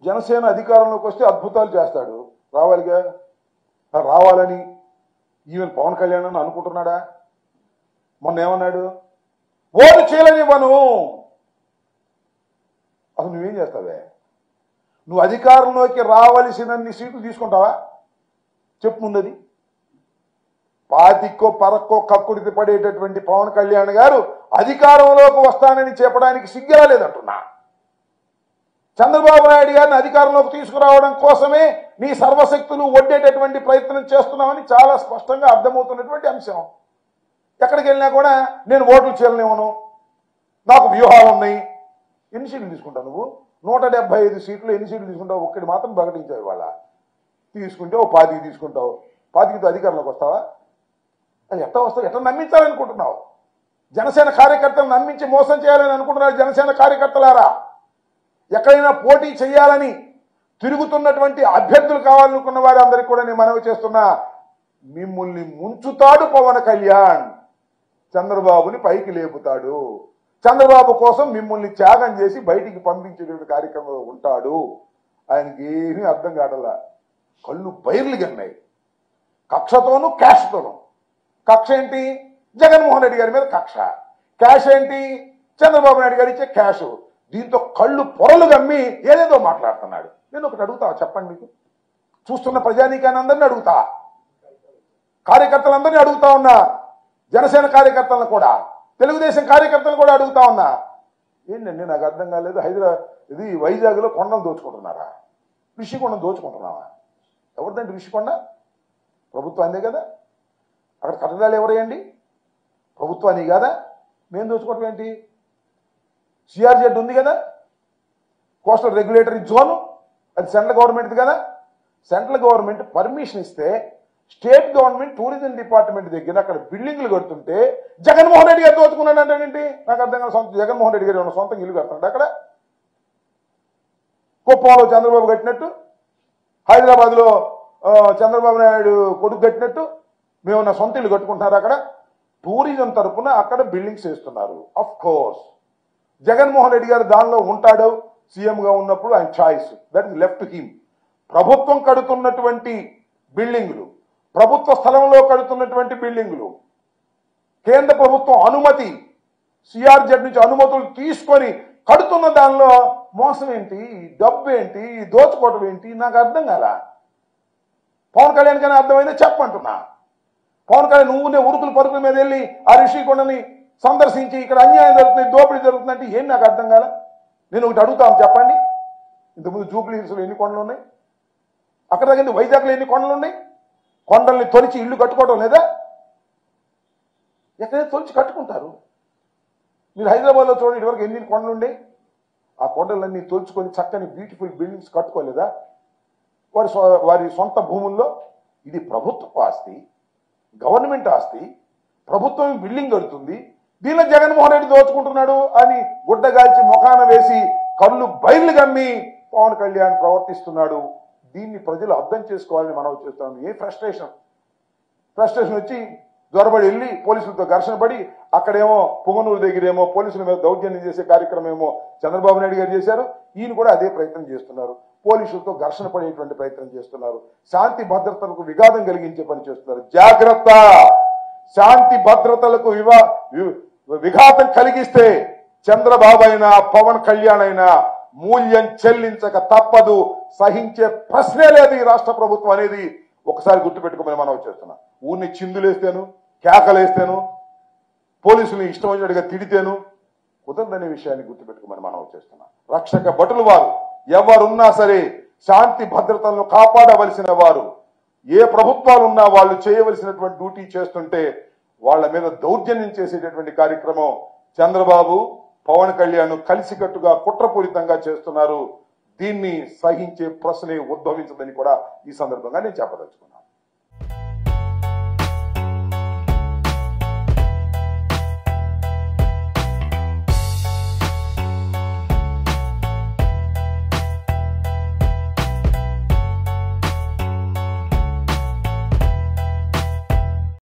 జనసేన అధికారంలోకి వస్తే అద్భుతాలు చేస్తాడు రావాలిగా ఆ రావాలని ఈవెన్ పవన్ కళ్యాణ్ అని అనుకుంటున్నాడా మొన్న ఏమన్నాడు ఓటు చేయలేనివ్వను అసలు నువ్వేం చేస్తావే నువ్వు అధికారంలోకి రావలసినన్ని సీట్లు తీసుకుంటావా చెప్పు ముందది పాతిక్కో పరక్కో కక్కుడికి పడేటటువంటి పవన్ కళ్యాణ్ గారు అధికారంలోకి వస్తానని చెప్పడానికి సిగ్గురా లేదంటున్నా చంద్రబాబు నాయుడు గారిని అధికారంలోకి తీసుకురావడం కోసమే నీ సర్వశక్తులు ఒడ్డేటటువంటి ప్రయత్నం చేస్తున్నామని చాలా స్పష్టంగా అర్థమవుతున్నటువంటి అంశం ఎక్కడికి వెళ్ళినా కూడా నేను ఓట్లు చేయలేమను నాకు వ్యూహాలు ఉన్నాయి ఎన్ని సీట్లు తీసుకుంటావు నువ్వు నూట డెబ్బై ఐదు సీట్లు ఎన్ని సీట్లు తీసుకుంటావు ఒక్కటి మాత్రం ప్రకటించావు ఇవాళ తీసుకుంటే ఓ పాతికి తీసుకుంటావు పాతికితో అధికారంలోకి వస్తావా అది ఎట్లా వస్తావు ఎట్లా నమ్మించాలనుకుంటున్నావు జనసేన కార్యకర్తలు నమ్మించి మోసం చేయాలని అనుకుంటున్నారు జనసేన కార్యకర్తలారా ఎక్కడైనా పోటీ చేయాలని తిరుగుతున్నటువంటి అభ్యర్థులు కావాలనుకున్న వారందరికీ కూడా నేను మనవి చేస్తున్నా మిమ్మల్ని ముంచుతాడు పవన్ కళ్యాణ్ చంద్రబాబుని పైకి లేపుతాడు చంద్రబాబు కోసం మిమ్మల్ని త్యాగం చేసి బయటికి పంపించేటువంటి కార్యక్రమంలో ఉంటాడు ఆయనకి ఏమీ అర్థం కావట్లా కళ్ళు బయర్లు గన్నాయి కక్షతోనూ క్యాష్తోనూ కక్ష ఏంటి జగన్మోహన్ రెడ్డి గారి మీద కక్ష క్యాష్ ఏంటి చంద్రబాబు నాయుడు గారు ఇచ్చే క్యాష్ దీంతో కళ్ళు పొరలు గమ్మి ఏదేదో మాట్లాడుతున్నాడు నేను ఒకటి అడుగుతా చెప్పండి మీకు చూస్తున్న ప్రజానీకాన్ని అందరినీ అడుగుతా కార్యకర్తలందరినీ అడుగుతా ఉన్నా జనసేన కార్యకర్తలను కూడా తెలుగుదేశం కార్యకర్తలను కూడా అడుగుతా ఉన్నా ఏంటండి నాకు అర్థం కాలేదు హైదరాబాద్ ఇది వైజాగ్లో కొండలు దోచుకుంటున్నారా ఋషికొండను దోచుకుంటున్నావా ఎవరిదండి ఋషికొండ ప్రభుత్వాన్ని కదా అక్కడ కట్టడాలు ఎవరేయండి ప్రభుత్వాన్ని కదా మేము దోచుకోవటం ఏంటి సిఆర్జెడ్ ఉంది కదా కోస్టల్ రెగ్యులేటరీ జోన్ అది సెంట్రల్ గవర్నమెంట్ కదా సెంట్రల్ గవర్నమెంట్ పర్మిషన్ ఇస్తే స్టేట్ గవర్నమెంట్ టూరిజం డిపార్ట్మెంట్ దగ్గర అక్కడ బిల్డింగ్లు కడుతుంటే జగన్మోహన్ రెడ్డి గారు దోచుకున్నాడు అంటే ఏంటి నాకు అర్థం కాదు సొంత జగన్మోహన్ రెడ్డి గారు ఏమన్నా సొంతంగా ఇల్లు కడుతున్నాడు అక్కడ కుప్పంలో చంద్రబాబు కట్టినట్టు హైదరాబాద్లో ఆ, చంద్రబాబు నాయుడు కొడుకు కట్టినట్టు మేము నా సొంత ఇల్లు కట్టుకుంటున్నారు అక్కడ టూరిజం తరపున అక్కడ బిల్డింగ్స్ వేస్తున్నారు అఫ్ కోర్స్ జగన్మోహన్ రెడ్డి గారు దానిలో ఉంటాడు సీఎంగా ఉన్నప్పుడు ఆయన choice that is left him ప్రభుత్వం కడుతున్నటువంటి బిల్డింగులు ప్రభుత్వ స్థలంలో కడుతున్నటువంటి బిల్డింగులు కేంద్ర ప్రభుత్వం అనుమతి సిఆర్జెడ్ నుంచి అనుమతులు తీసుకొని కడుతున్న దానిలో మోసం ఏంటి డబ్బు ఏంటి దోచుకోవటం ఏంటి నాకు అర్థం కాల పవన్ కళ్యాణ్ కానీ అర్థమైందే చెప్పంటున్నా పవన్ కళ్యాణ్ నువ్వునే ఉరుకులు పరుకుల మీద వెళ్ళి ఆ రిషికొండని సందర్శించి ఇక్కడ అన్యాయం జరుగుతుంది దోపిడీ జరుగుతుందంటే ఏం నాకు అర్థం కాల నేను ఒకటి అడుగుతాను చెప్పండి ఇంతకుముందు జూబ్లీ హిల్స్లో ఎన్ని కొండలు ఉన్నాయి అక్కడ దగ్గర వైజాగ్లో ఎన్ని కొండలు ఉన్నాయి కొండల్ని తొలిచి ఇల్లు కట్టుకోవడం లేదా ఎక్కడైతే తొలిచి కట్టుకుంటారు మీరు హైదరాబాద్లో చూడండి ఇదివరకు ఎన్ని కొండలు ఉండే ఆ కొండలన్నీ తొలుచుకొని చక్కని బ్యూటిఫుల్ బిల్డింగ్స్ కట్టుకోలేదా వారి స్వ- వారి సొంత భూముల్లో ఇది ప్రభుత్వ ఆస్తి గవర్నమెంట్ ఆస్తి ప్రభుత్వం బిల్డింగ్ కడుతుంది దీనిలో జగన్మోహన్ రెడ్డి దోచుకుంటున్నాడు అని గుడ్డగాల్చి ముఖాన వేసి కళ్ళు బయలు గమ్మి పవన్ కళ్యాణ్ ప్రవర్తిస్తున్నాడు దీన్ని ప్రజలు అర్థం చేసుకోవాలని మనం చేస్తాం ఏ ఫ్రస్ట్రేషన్ ఫ్రస్ట్రేషన్ వచ్చి జ్వరబడి వెళ్ళి పోలీసులతో ఘర్షణ పడి అక్కడేమో పుంగనూరు దగ్గరేమో పోలీసుల మీద దౌర్జన్యం చేసే కార్యక్రమం ఏమో చంద్రబాబు నాయుడు గారు చేశారు ఈయన కూడా అదే ప్రయత్నం చేస్తున్నారు పోలీసులతో ఘర్షణ పడేటువంటి ప్రయత్నం చేస్తున్నారు శాంతి భద్రతలకు విఘాతం కలిగించే పని చేస్తున్నారు జాగ్రత్త శాంతి భద్రతలకు వివా వి- విఘాతం కలిగిస్తే చంద్రబాబు అయినా పవన్ కళ్యాణ్ అయినా మూల్యం చెల్లించక తప్పదు సహించే ప్రశ్నే లేదు ఈ రాష్ట్ర ప్రభుత్వం అనేది ఒకసారి గుర్తుపెట్టుకోమని మనం చేస్తున్నాం ఊరిని చిందులేస్తాను కేకలేస్తాను పోలీసులు ఇష్టం వచ్చినట్టుగా తిడితేను కుదరదనే విషయాన్ని గుర్తుపెట్టుకోమని మనం చేస్తున్నాం రక్షక భటులు వారు ఎవరున్నా సరే శాంతి భద్రతలను కాపాడవలసిన వారు ఏ ప్రభుత్వాలు ఉన్నా వాళ్ళు చేయవలసినటువంటి డ్యూటీ చేస్తుంటే వాళ్ళ మీద దౌర్జన్యం చేసేటటువంటి కార్యక్రమం చంద్రబాబు పవన్ కళ్యాణ్ కలిసికట్టుగా కుట్రపూరితంగా చేస్తున్నారు దీన్ని సహించే ప్రశ్నే ఉద్భవించదని కూడా ఈ సందర్భంగా నేను చెప్పదలుచుకున్నాను